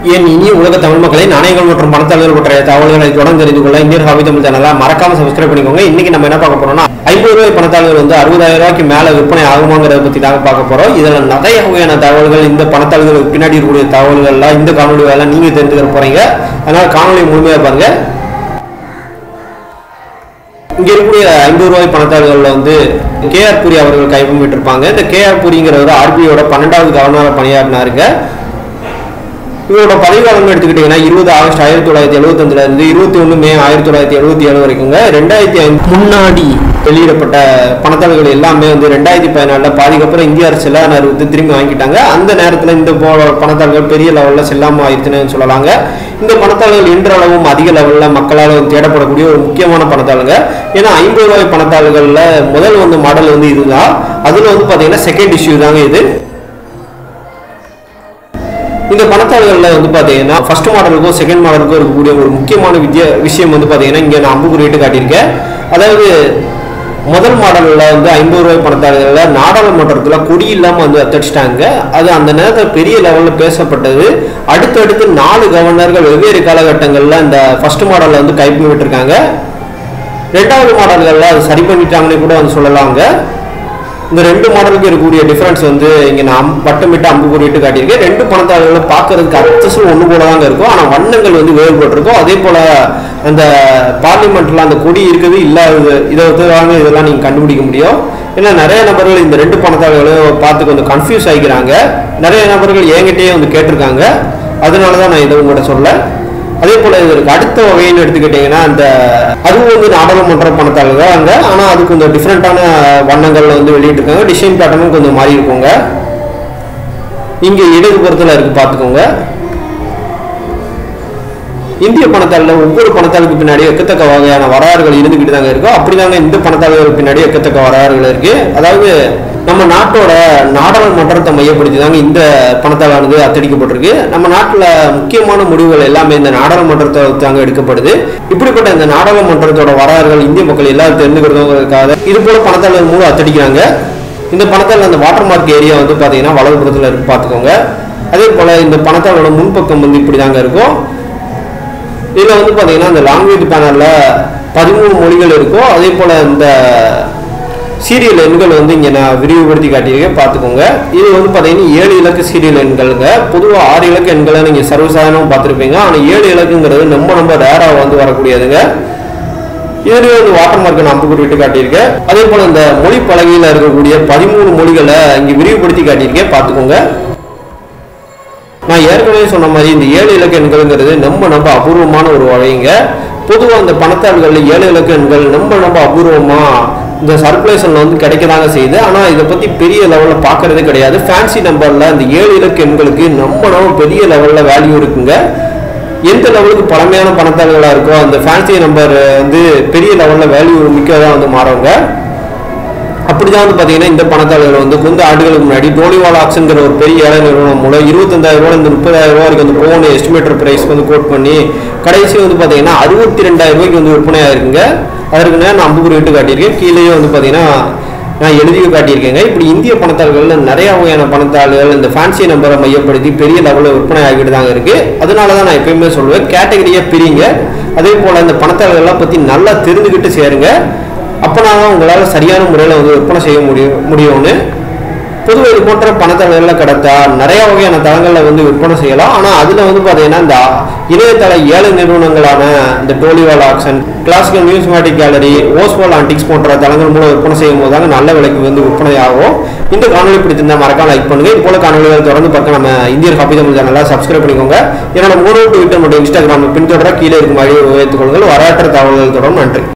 என் இனிய உலக தமிழ் மக்களை நாணயங்கள் மற்றும் பணத்தாளர்கள் பற்றிய தகவல்களை தொடர்ந்து தெரிந்து கொள்ள இந்தியன் ஹாபி தமிழ் சேனலை மறக்காம சப்ஸ்கிரைப் பண்ணிக்கோங்க இன்னைக்கு நம்ம என்ன பார்க்க போறோம்னா ஐம்பது ரூபாய் பணத்தாளர்கள் வந்து அறுபதாயிரம் ரூபாய்க்கு மேல விற்பனை ஆகுமாங்கிறத பத்தி தாங்க பார்க்க போறோம் இதுல நிறைய வகையான தகவல்கள் இந்த பணத்தாளர்களுக்கு பின்னாடி இருக்கக்கூடிய தகவல்கள்லாம் இந்த காணொலி வேலை நீங்க தெரிஞ்சுக்க போறீங்க அதனால காணொலி முழுமையா பாருங்க இங்க இருக்கக்கூடிய ஐம்பது ரூபாய் பணத்தாளர்கள்ல வந்து கே ஆர் புரி அவர்கள் கைப்பற்றிருப்பாங்க இந்த கே ஆர் புரிங்கிறவர் ஆர்பிஐயோட பன்னெண்டாவது கவர்னராக பணியாற்றினாருங்க இவரோட பதவிக்காலம் எடுத்துக்கிட்டீங்கன்னா இருபது ஆகஸ்ட் ஆயிரத்தி தொள்ளாயிரத்தி எழுபத்தஞ்சுல இருந்து இருபத்தி ஒன்று மே ஆயிரத்தி தொள்ளாயிரத்தி எழுபத்தி ஏழு வரைக்குங்க ரெண்டாயிரத்தி ஐந்து முன்னாடி வெளியிடப்பட்ட பணத்தாள்கள் எல்லாமே வந்து ரெண்டாயிரத்தி பதினாலுல பாதிக்கு அப்புறம் இந்திய அரசு செல்லாத அறிவித்து திரும்பி வாங்கிட்டாங்க அந்த நேரத்தில் இந்த போ பணத்தாள்கள் பெரிய லெவலில் செல்லாமல் ஆயிடுச்சுன்னு சொல்லலாங்க இந்த பணத்தாள்கள் இன்றளவும் அதிக லெவலில் மக்களால் வந்து தேடப்படக்கூடிய ஒரு முக்கியமான பணத்தாளுங்க ஏன்னா ஐம்பது ரூபாய் பணத்தாள்களில் முதல் வந்து மாடல் வந்து இதுதான் அதில் வந்து பார்த்தீங்கன்னா செகண்ட் இஷ்யூ தாங்க இது இந்த பணத்தாள்களில் வந்து பார்த்தீங்கன்னா ஃபர்ஸ்ட் மாடலுக்கும் செகண்ட் மாடலுக்கும் இருக்கக்கூடிய ஒரு முக்கியமான வித்திய விஷயம் வந்து பார்த்தீங்கன்னா இங்கே நான் அம்பு குறியிட்டு காட்டியிருக்கேன் அதாவது முதல் மாடலில் வந்து ஐம்பது ரூபாய் பணத்தாள்களில் நாடாளுமன்றத்தில் கொடி இல்லாமல் வந்து அத்தடிச்சிட்டாங்க அது அந்த நேரத்தில் பெரிய லெவலில் பேசப்பட்டது அடுத்தடுத்து நாலு கவர்னர்கள் வெவ்வேறு காலகட்டங்களில் இந்த ஃபர்ஸ்ட் மாடலில் வந்து கைப்பி விட்டுருக்காங்க ரெண்டாவது மாடல்களில் அது சரி பண்ணிட்டாங்கன்னு கூட வந்து சொல்லலாங்க இந்த ரெண்டு மாடலுக்கு இருக்கக்கூடிய டிஃபரன்ஸ் வந்து இங்கே நான் வட்டமிட்டு அம்பு குறியிட்டு காட்டியிருக்கேன் ரெண்டு பணத்தாளர்களும் பார்க்கறதுக்கு அச்சசும் ஒன்று போல தாங்க இருக்கும் ஆனால் வண்ணங்கள் வந்து வேறுபட்டிருக்கும் அதே போல் அந்த பார்லிமெண்ட்டில் அந்த கொடி இருக்குது இல்லாதது இதை ஒத்துவாங்க இதெல்லாம் நீங்கள் கண்டுபிடிக்க முடியும் ஏன்னா நிறைய நபர்கள் இந்த ரெண்டு பணத்தாளர்களையும் பார்த்து கொஞ்சம் கன்ஃபியூஸ் ஆகிக்கிறாங்க நிறைய நபர்கள் என்கிட்டயே வந்து கேட்டிருக்காங்க அதனால தான் நான் இதை உங்கள்கிட்ட சொல்ல அதே போல இதற்கு அடுத்த வகைன்னு எடுத்துக்கிட்டீங்கன்னா அந்த அதுவும் வந்து நாடாளுமன்ற பணத்தாள் தாங்க ஆனால் அது கொஞ்சம் டிஃப்ரெண்ட்டான வண்ணங்கள்ல வந்து வெளியிட்டிருக்காங்க டிசைன் பேட்டர்னும் கொஞ்சம் மாறி இருக்குங்க இங்கே இடதுபுறத்தில் இருக்கு பார்த்துக்கோங்க இந்திய பணத்தாளில் ஒவ்வொரு பணத்தாளுக்கு பின்னாடி எக்கத்தக்க வகையான வரலாறுகள் இருந்துக்கிட்டு தாங்க இருக்கும் அப்படிதாங்க இந்த பணத்தாளுக்கு பின்னாடி எக்கத்தக்க வரலாறுகள் இருக்கு அதாவது நம்ம நாட்டோட நாடாளுமன்றத்தை மையப்படுத்தி தாங்க இந்த பணத்தாளானது அச்சடிக்கப்பட்டிருக்கு நம்ம நாட்டில் முக்கியமான முடிவுகள் எல்லாமே இந்த நாடாளுமன்றத்தை தாங்க எடுக்கப்படுது இப்படிப்பட்ட இந்த நாடாளுமன்றத்தோட வரலாறுகள் இந்திய மக்கள் எல்லாரும் தெரிஞ்சுக்கிறதுக்காக இது போல பணத்தாளர் மூலம் அச்சடிக்கிறாங்க இந்த பணத்தாள் அந்த வாட்டர் மார்க் ஏரியா வந்து பார்த்தீங்கன்னா வலதுபுறத்தில் இருக்கு பார்த்துக்கோங்க அதே போல் இந்த பணத்தாளோட முன்பக்கம் வந்து இப்படி தாங்க இருக்கும் இதில் வந்து பார்த்தீங்கன்னா இந்த லாங்குவேஜ் பேனலில் பதிமூணு மொழிகள் இருக்கும் அதே போல் இந்த சீரியல் எண்கள் வந்து இங்கே நான் விரிவுபடுத்தி காட்டியிருக்கேன் பார்த்துக்கோங்க இது வந்து பார்த்தீங்கன்னா ஏழு இலக்கு சீரியல் எண்களுங்க பொதுவாக ஆறு இலக்கு எண்களை நீங்கள் சர்வசாதாரணமாக பார்த்துருப்பீங்க ஆனால் ஏழு இலக்குங்கிறது ரொம்ப ரொம்ப ரேராக வந்து வரக்கூடியதுங்க இதுலேயே வந்து வாட்டர் மார்க்கை நான் குறிப்பிட்டு காட்டியிருக்கேன் அதே போல் இந்த மொழி பலகையில் இருக்கக்கூடிய பதிமூணு மொழிகளை இங்கே விரிவுபடுத்தி காட்டியிருக்கேன் பார்த்துக்கோங்க நான் ஏற்கனவே சொன்ன மாதிரி இந்த ஏழு இலக்க எண்கள்ங்கிறது ரொம்ப ரொம்ப அபூர்வமான ஒரு வகைங்க பொதுவாக இந்த பணத்தாள்களில் ஏழு இலக்க எண்கள் ரொம்ப ரொம்ப அபூர்வமாக இந்த சர்க்குலேஷனில் வந்து கிடைக்கதாங்க செய்யுது ஆனால் இதை பற்றி பெரிய லெவலில் பார்க்கறதே கிடையாது ஃபேன்சி நம்பரில் இந்த ஏழு இலக்க எண்களுக்கு ரொம்ப ரொம்ப பெரிய லெவலில் வேல்யூ இருக்குங்க எந்த லெவலுக்கு பழமையான பணத்தாள்களாக இருக்கோ அந்த ஃபேன்சி நம்பர் வந்து பெரிய லெவலில் வேல்யூ மிக்கதாக வந்து மாறுங்க அப்படிதான் வந்து பார்த்தீங்கன்னா இந்த பணத்தாளர்கள் வந்து கொஞ்ச ஆண்டுகளுக்கு முன்னாடி டோலிவால் ஆக்ஷன்கிற ஒரு பெரிய ஏழை நிறுவனம் மூலம் இருபத்தஞ்சாயிரம் ரூபாய் இந்த முப்பதாயிரம் ரூபாய் வரைக்கும் வந்து போன எஸ்டிமேட்டர் பிரைஸ் வந்து கோட் பண்ணி கடைசி வந்து பார்த்தீங்கன்னா அறுபத்தி ரெண்டாயிரம் ரூபாய்க்கு வந்து விற்பனையாக இருக்குங்க அதற்கு நேரம் நான் அம்பு குறிட்டு காட்டியிருக்கேன் கீழேயே வந்து பார்த்தீங்கன்னா நான் எழுதியும் காட்டியிருக்கேங்க இப்படி இந்திய பணத்தாள்களில் நிறைய வகையான பணத்தாள்கள் இந்த ஃபேன்சி நம்பரை மையப்படுத்தி பெரிய லெவலில் விற்பனை ஆகிட்டு தாங்க இருக்கு அதனால தான் நான் எப்பயுமே சொல்லுவேன் கேட்டகரியாக பிரிங்க அதே போல் இந்த பணத்தாள்கள்லாம் பற்றி நல்லா தெரிஞ்சுக்கிட்டு சேருங்க அப்போனா தான் உங்களால் சரியான முறையில் வந்து விற்பனை செய்ய முடியும் முடியும்னு பொதுவாக இது போன்ற பணத்தளங்களில் கிடைத்தா நிறைய வகையான தளங்களில் வந்து விற்பனை செய்யலாம் ஆனால் அதில் வந்து பார்த்தீங்கன்னா இந்த இணையதள ஏழை நிறுவனங்களான இந்த டோலிவால் action classical numismatic gallery Oswal antiques போன்ற தளங்கள் மூலம் விற்பனை செய்யும் போது தாங்க நல்ல விலைக்கு வந்து விற்பனை ஆகும் இந்த காணொலி பிடித்திருந்தா மறக்காம லைக் பண்ணுங்க இது போல காணொலிகள் தொடர்ந்து பார்க்க நம்ம இந்தியன் காப்பி தமிழ் சேனலை சப்ஸ்கிரைப் பண்ணிக்கோங்க என்னோட மூணு ட்விட்டர் மற்றும் இன்ஸ்டாகிராம் பின்தொடர கீழே இருக்கும் வழியை வைத்துக் கொள்ளுங்கள் வரலாற்று தகவல்கள் தொடரும் நன்றி